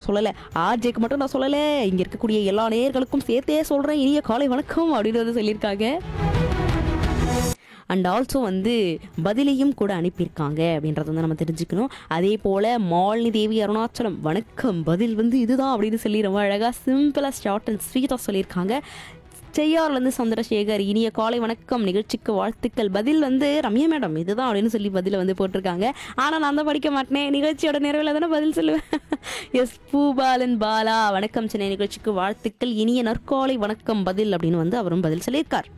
சொல்லலை ஆர்ஜேக்கு மட்டும் நான் சொல்லலை இங்கே இருக்கக்கூடிய எல்லா நேயர்களுக்கும் சேர்த்தே சொல்கிறேன் இனிய காலை வணக்கம் அப்படின்னு வந்து சொல்லியிருக்காங்க அண்ட் ஆல்சோ வந்து பதிலையும் கூட அனுப்பியிருக்காங்க அப்படின்றத வந்து நம்ம தெரிஞ்சுக்கணும் அதே போல் மாலினி தேவி அருணாச்சலம் வணக்கம் பதில் வந்து இதுதான் அப்படின்னு சொல்லி ரொம்ப அழகாக சிம்பிளாக ஷார்ட் அண்ட் ஸ்வீட்டாக சொல்லியிருக்காங்க செய்யார்லேருந்து சந்திரசேகர் இனிய காலை வணக்கம் நிகழ்ச்சிக்கு வாழ்த்துக்கள் பதில் வந்து ரம்யா மேடம் இதுதான் அப்படின்னு சொல்லி பதிலை வந்து போட்டிருக்காங்க ஆனால் நான் தான் படிக்க மாட்டேன் நிகழ்ச்சியோட நிறைவில் தானே பதில் சொல்லுவேன் எஸ் பூபாலன் பாலா வணக்கம் சென்னை நிகழ்ச்சிக்கு வாழ்த்துக்கள் இனிய நற்காலை வணக்கம் பதில் அப்படின்னு வந்து அவரும் பதில் சொல்லியிருக்கார்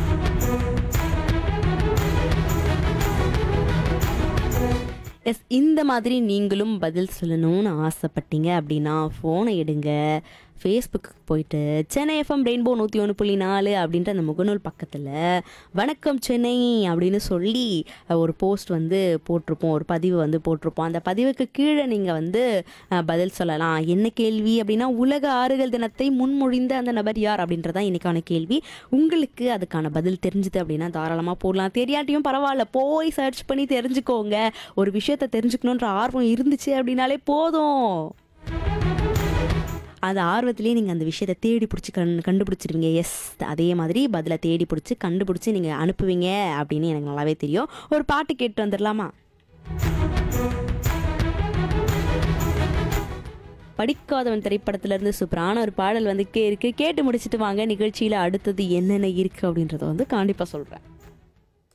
எஸ் இந்த மாதிரி நீங்களும் பதில் சொல்லணும்னு ஆசைப்பட்டீங்க அப்படின்னா ஃபோனை எடுங்க ஃபேஸ்புக்கு போயிட்டு சென்னை எஃப்எம் ரெயின்போ நூற்றி ஒன்று புள்ளி நாலு அப்படின்ற அந்த முகநூல் பக்கத்தில் வணக்கம் சென்னை அப்படின்னு சொல்லி அஹ், ஒரு போஸ்ட் வந்து போட்டிருப்போம் ஒரு பதிவு வந்து போட்டிருப்போம் அந்த பதிவுக்கு கீழே நீங்கள் வந்து அஹ், பதில் சொல்லலாம் என்ன கேள்வி அப்படின்னா உலக ஆறுகள் தினத்தை முன்மொழிந்த அந்த நபர் யார் அப்படின்றதான் இன்னைக்கான கேள்வி உங்களுக்கு அதுக்கான பதில் தெரிஞ்சுது அப்படின்னா தாராளமாக போடலாம் தெரியாட்டியும் பரவாயில்ல போய் சர்ச் பண்ணி தெரிஞ்சுக்கோங்க ஒரு விஷயத்தை தெரிஞ்சுக்கணுன்ற ஆர்வம் இருந்துச்சு அப்படின்னாலே போதும் அந்த ஆர்வத்திலேயே நீங்கள் அந்த விஷயத்தை தேடி பிடிச்சி கண் கண்டுபிடிச்சிருவீங்க எஸ் அதே மாதிரி பதிலை தேடி பிடிச்சி கண்டுபிடிச்சி நீங்கள் அனுப்புவீங்க அப்படின்னு எனக்கு நல்லாவே தெரியும் ஒரு பாட்டு கேட்டு வந்துடலாமா படிக்காதவன் திரைப்படத்திலிருந்து சூப்பரான ஒரு பாடல் வந்துக்கே இருக்கு கேட்டு முடிச்சிட்டு வாங்க நிகழ்ச்சியில் அடுத்தது என்னென்ன இருக்கு அப்படின்றத வந்து கண்டிப்பாக சொல்கிறேன்